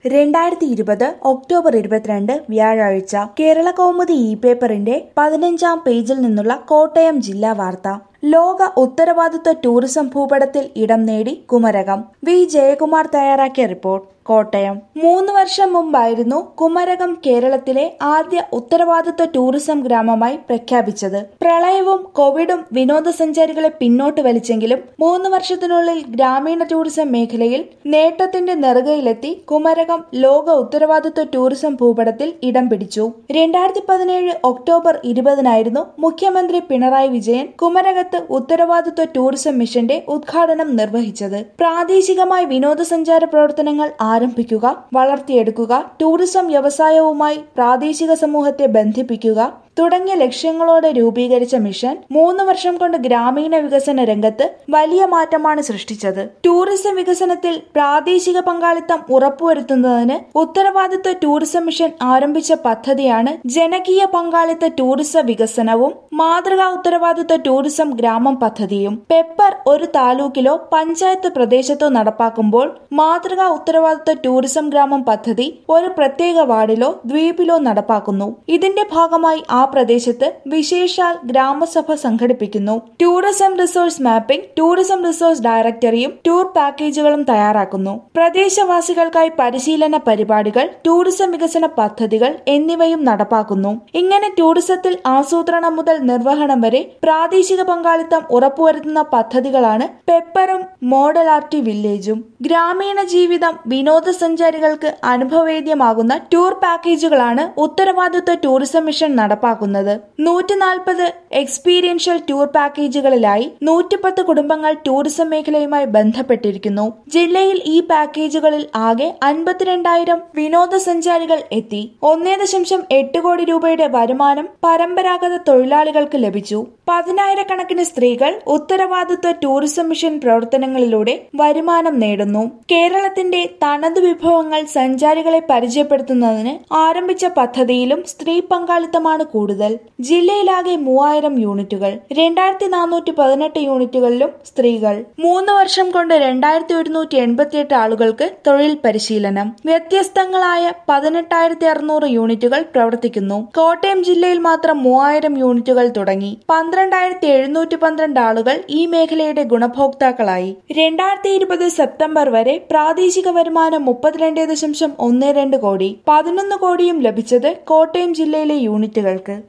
രണ്ടായിരത്തി ഇരുപത് ഒക്ടോബർ ഇരുപത്തിരണ്ട് വ്യാഴാഴ്ച കേരള കൗമുദി ഇ പേപ്പറിന്റെ പതിനഞ്ചാം പേജിൽ നിന്നുള്ള കോട്ടയം ജില്ലാ വാർത്ത ലോക ഉത്തരവാദിത്വ ടൂറിസം ഭൂപടത്തിൽ ഇടം നേടി കുമരകം വി ജയകുമാർ തയ്യാറാക്കിയ റിപ്പോർട്ട് കോട്ടയം മൂന്ന് വർഷം മുമ്പായിരുന്നു കുമരകം കേരളത്തിലെ ആദ്യ ഉത്തരവാദിത്വ ടൂറിസം ഗ്രാമമായി പ്രഖ്യാപിച്ചത് പ്രളയവും കോവിഡും വിനോദസഞ്ചാരികളെ പിന്നോട്ട് വലിച്ചെങ്കിലും മൂന്ന് വർഷത്തിനുള്ളിൽ ഗ്രാമീണ ടൂറിസം മേഖലയിൽ നേട്ടത്തിന്റെ നെറുകയിലെത്തി കുമരകം ലോക ഉത്തരവാദിത്വ ടൂറിസം ഭൂപടത്തിൽ ഇടം പിടിച്ചു രണ്ടായിരത്തി പതിനേഴ് ഒക്ടോബർ ഇരുപതിനായിരുന്നു മുഖ്യമന്ത്രി പിണറായി വിജയൻ കുമരകത്ത് ഉത്തരവാദിത്വ ടൂറിസം മിഷന്റെ ഉദ്ഘാടനം നിർവഹിച്ചത് പ്രാദേശികമായി വിനോദസഞ്ചാര പ്രവർത്തനങ്ങൾ ആരംഭിക്കുക വളർത്തിയെടുക്കുക ടൂറിസം വ്യവസായവുമായി പ്രാദേശിക സമൂഹത്തെ ബന്ധിപ്പിക്കുക തുടങ്ങിയ ലക്ഷ്യങ്ങളോടെ രൂപീകരിച്ച മിഷൻ മൂന്ന് വർഷം കൊണ്ട് ഗ്രാമീണ വികസന രംഗത്ത് വലിയ മാറ്റമാണ് സൃഷ്ടിച്ചത് ടൂറിസം വികസനത്തിൽ പ്രാദേശിക പങ്കാളിത്തം ഉറപ്പുവരുത്തുന്നതിന് ഉത്തരവാദിത്വ ടൂറിസം മിഷൻ ആരംഭിച്ച പദ്ധതിയാണ് ജനകീയ പങ്കാളിത്ത ടൂറിസ വികസനവും മാതൃകാ ഉത്തരവാദിത്വ ടൂറിസം ഗ്രാമം പദ്ധതിയും പെപ്പർ ഒരു താലൂക്കിലോ പഞ്ചായത്ത് പ്രദേശത്തോ നടപ്പാക്കുമ്പോൾ മാതൃകാ ഉത്തരവാദിത്വ ടൂറിസം ഗ്രാമം പദ്ധതി ഒരു പ്രത്യേക വാർഡിലോ ദ്വീപിലോ നടപ്പാക്കുന്നു ഇതിന്റെ ഭാഗമായി ആ പ്രദേശത്ത് വിശേഷാൽ ഗ്രാമസഭ സംഘടിപ്പിക്കുന്നു tourism resource mapping tourism resource ഡയറക്ടറിയും ടൂർ പാക്കേജുകളും തയ്യാറാക്കുന്നു പ്രദേശവാസികൾക്കായി പരിശീലന പരിപാടികൾ ടൂറിസം വികസന പദ്ധതികൾ എന്നിവയും നടപ്പാക്കുന്നു ഇങ്ങനെ ടൂറിസത്തിൽ ആസൂത്രണം മുതൽ നിർവഹണം വരെ പ്രാദേശിക പങ്കാളിത്തം ഉറപ്പുവരുത്തുന്ന പദ്ധതികളാണ് പെപ്പറും മോഡൽ ആർട്ടി വില്ലേജും ഗ്രാമീണ ജീവിതം വിനോദസഞ്ചാരികൾക്ക് അനുഭവേദ്യമാകുന്ന ടൂർ പാക്കേജുകളാണ് ഉത്തരവാദിത്വ ടൂറിസം മിഷൻ നടപ്പാക്കുന്നത് നൂറ്റി നാൽപ്പത് എക്സ്പീരിയൻഷ്യൽ ടൂർ പാക്കേജുകളിലായി നൂറ്റിപ്പത്ത് കുടുംബങ്ങൾ ടൂറിസം മേഖലയുമായി ബന്ധപ്പെട്ടിരിക്കുന്നു ജില്ലയിൽ ഈ പാക്കേജുകളിൽ ആകെ അൻപത്തിരണ്ടായിരം വിനോദസഞ്ചാരികൾ എത്തി ഒന്നേ ദശാംശം എട്ട് കോടി രൂപയുടെ വരുമാനം പരമ്പരാഗത തൊഴിലാളികൾക്ക് ലഭിച്ചു പതിനായിരക്കണക്കിന് സ്ത്രീകൾ ഉത്തരവാദിത്വ ടൂറിസം മിഷൻ പ്രവർത്തനങ്ങളിലൂടെ വരുമാനം നേടുന്നു കേരളത്തിന്റെ തനത് വിഭവങ്ങൾ സഞ്ചാരികളെ പരിചയപ്പെടുത്തുന്നതിന് ആരംഭിച്ച പദ്ധതിയിലും സ്ത്രീ പങ്കാളിത്തമാണ് കൂടുതൽ ജില്ലയിലാകെ മൂവായിരം യൂണിറ്റുകൾ രണ്ടായിരത്തി നാനൂറ്റി പതിനെട്ട് യൂണിറ്റുകളിലും സ്ത്രീകൾ മൂന്ന് വർഷം കൊണ്ട് രണ്ടായിരത്തി ഒരുന്നൂറ്റി എൺപത്തിയെട്ട് ആളുകൾക്ക് തൊഴിൽ പരിശീലനം വ്യത്യസ്തങ്ങളായ പതിനെട്ടായിരത്തി അറുന്നൂറ് യൂണിറ്റുകൾ പ്രവർത്തിക്കുന്നു കോട്ടയം ജില്ലയിൽ മാത്രം മൂവായിരം യൂണിറ്റുകൾ തുടങ്ങി പന്ത്രണ്ടായിരത്തി എഴുന്നൂറ്റി പന്ത്രണ്ട് ആളുകൾ ഈ മേഖലയുടെ ഗുണഭോക്താക്കളായി രണ്ടായിരത്തി ഇരുപത് സെപ്റ്റംബർ വരെ പ്രാദേശിക വരുമാനം മുപ്പത്തിരണ്ട് ദശാംശം ഒന്ന് രണ്ട് കോടി പതിനൊന്ന് കോടിയും ലഭിച്ചത് കോട്ടയം ജില്ലയിലെ യൂണിറ്റുകൾക്ക്